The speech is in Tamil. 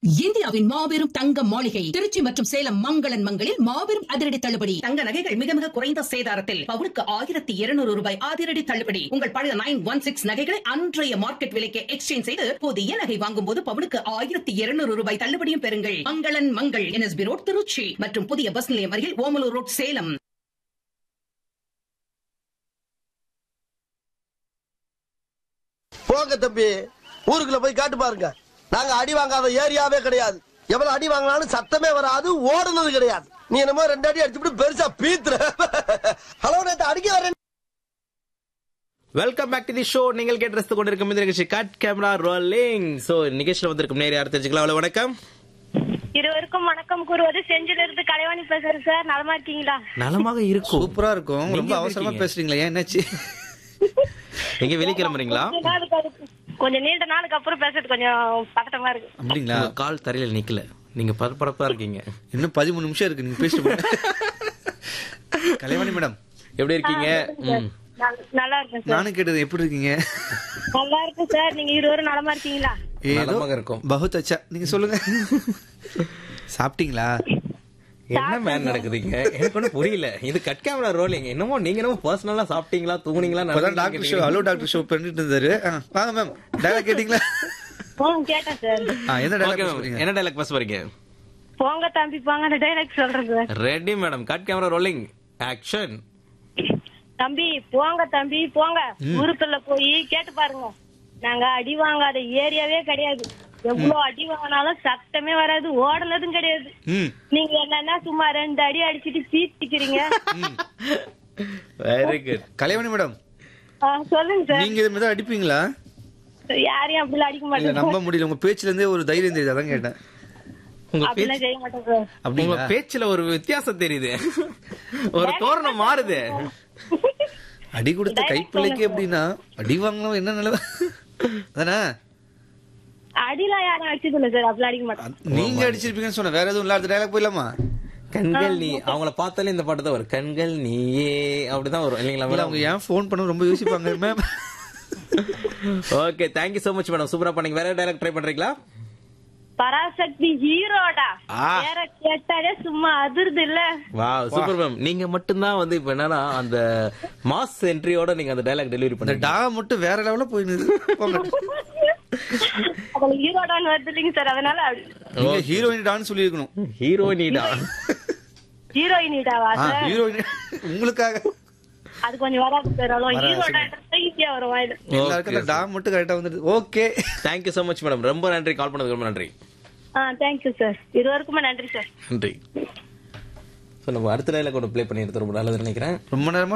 இந்தியாவின் மாபெரும் தங்க மாளிகை திருச்சி மற்றும் சேலம் மங்களன் மங்களில் மாபெரும் அதிரடி தள்ளுபடி தங்க நகைகள் மிக மிக குறைந்த சேதாரத்தில் பவுனுக்கு ஆயிரத்தி இருநூறு ரூபாய் அதிரடி தள்ளுபடி உங்கள் பழைய நைன் ஒன் சிக்ஸ் நகைகளை அன்றைய மார்க்கெட் விலைக்கு எக்ஸ்சேஞ்ச் செய்து புதிய நகை வாங்கும் போது பவுனுக்கு ஆயிரத்தி இருநூறு ரூபாய் தள்ளுபடியும் பெறுங்கள் மங்களன் மங்கள் என்எஸ்பி ரோட் திருச்சி மற்றும் புதிய பஸ் நிலையம் அருகில் ஓமலூர் ரோட் சேலம் போங்க தம்பி ஊருக்குள்ள போய் காட்டு பாருங்க நாங்க அடி வாங்காத ஏரியாவே கிடையாது எவ்வளவு அடி வாங்கினாலும் சத்தமே வராது ஓடுனது கிடையாது நீ என்னமோ ரெண்டு அடி அடிச்சுட்டு பெருசா பீத்துற ஹலோ நேத்து அடிக்க வரேன் welcome back to the show நீங்கள் கேட்டு ரசித்து கொண்டிருக்கும் இந்த நிகழ்ச்சி கட் கேமரா ரோலிங் சோ நிகழ்ச்சியில் வந்திருக்கும் நேரம் யார் தெரிஞ்சுக்கலாம் அவ்வளவு வணக்கம் இருவருக்கும் வணக்கம் கூறுவது செஞ்சில இருந்து கலைவாணி பேசுறேன் சார் நலமா இருக்கீங்களா நலமாக இருக்கும் சூப்பரா இருக்கும் நீங்க ரொம்ப எப்படி அவசரமா இருக்கீங்க? பேசுறீங்களா ஏன் என்னாச்சு எங்க வெளியே கிளம்புறீங்களா கொஞ்ச நாளுக்கு அதுக்கு- கொஞ்சம் நீண்ட நாளுக்கு அப்புறம் பேசுறது கொஞ்சம் பதட்டமா இருக்கு அப்படிங்களா உங்க கால் தரையில நிக்கல நீங்க பரபரப்பா இருக்கீங்க இன்னும் பதிமூணு நிமிஷம் இருக்கு நீங்க பேசிட்டு போங்க. கலைவாணி மேடம் எப்படி இருக்கீங்க ம். நல்- நல்லா இருக்கேன் சார் நானும் கேட்டது எப்படி இருக்கீங்க நல்லா இருக்கேன் சார் நீங்க இருவரும் நலமா இருக்கீங்களா ஏதோ நலமாக இருக்கும். பகுத் அச்சா நீங்க சொல்லுங்க சாப்பிட்டீங்களா என்ன மேன் நடக்குதுங்க எனக்கு ஒன்றும் புரியல இது கட் கேமரா ரோலிங் என்னமோ நீங்க என்னமோ பர்சனலா சாப்பிட்டீங்களா தூங்குனீங்களா இப்பதான் doctor show hello doctor show பண்ணிட்டு இருந்தாரு ஆ, வாங்க மேம் டயலாக் கேட்டீங்களா ம் கேட்டேன் சார் ஆ, என்ன ஓகே டயலாக் சொல்றீங்க என்ன டைலாக் பேச போறீங்க போங்க தம்பி போங்க அந்த டைலாக் சொல்றேன் sir ready madam cut camera rolling action தம்பி போங்க தம்பி போங்க ஊருக்குள்ள போய் கேட்டு பாருங்க நாங்க அடி வாங்காத ஏரியாவே கிடையாது எவ்வளவு அடி வாங்கினாலும் சத்தமே வராது ஓடுனதும் கிடையாது ம் நீங்க என்னன்னா சும்மா ரெண்டு அடி அடிச்சிட்டு பீத்திக்கிறீங்க வெரி குட் கலைவாணி மேடம் ஆ, சொல்லுங்க சார் நீங்க இது மாதிரி அடிப்பீங்களா யாரையும் அப்படிலாம் அடிக்க இல்ல மாட்டேன் நம்ப முடியல உங்க பேச்சுல இருந்தே ஒரு தைரியம் தெரியுது அதான் கேட்டேன் உங்க பேச்சு அப்படிலாம் செய்ய மாட்டேன் சார் உங்க அப்படிங்களா பேச்சுல ஒரு வித்தியாசம் தெரியுது ஒரு தோரணம் மாறுது அடி கொடுத்த கைப்பிள்ளைக்கு எப்படின்னா அடி வாங்கணும் என்ன நிலவு அதானே அடிலாம் யாரும் அடிச்சதில்ல சார் அப்படிலாம் அடிக்க மாட்டேன் நீங்க அடிச்சிருப்பீங்கன்னு சொன்ன வேற எதுவும் இல்ல அடுத்த டயலாக் போயிடலாமா கண்கள் நீ அவங்கள பார்த்தாலே இந்த பாட்டு தான் வரும் கண்கள் நீயே அப்படிதான் வரும் இல்லைங்களா இல்ல அவங்க ஏன் ஃபோன் பண்ண ரொம்ப யோசிப்பாங்க ma'am okay thank you so much madam சூப்பரா பண்ணீங்க வேற டைலாக் ட்ரை பண்றீங்களா பராசக்தி ஹீரோடா ஆ. பேர கேட்டாலே சும்மா அதிர்து இல்ல வா சூப்பர் மேம் நீங்க மட்டும்தான் வந்து இப்ப என்னன்னா அந்த மாஸ் என்ட்ரியோட நீங்க அந்த டைலாக் டெலிவரி இந்த பண்ணீங்க டா மட்டும் வேற லெவல்ல போயிடுது போங்க அதுல ஹீரோடான்னு வருது இல்லைங்க சார் அதனால நீங்க ஹீரோயின் டான்னு சொல்லியிருக்கணும் ஹீரோயினிடா ஹீரோயினிடாவா சார் ஹீரோயின் உங்களுக்காக அது கொஞ்சம் வராது சார் அவ்வளோ ஹீரோடா ஈஸியா வரும் வாயில எல்லாருக்கும் அந்த டா மட்டும் கரெக்டா வந்துடுது okay thank you so much madam ரொம்ப நன்றி கால் பண்ணதுக்கு ரொம்ப நன்றி ஆ தேங்க்யூ சார் இருவருக்குமே நன்றி சார் நன்றி ஸோ நம்ம அடுத்த டைலாக் ஒன்று ப்ளே பண்ணி எடுத்து ரொம்ப நல்லது நினைக்கிறேன் ரொம்ப நேரமா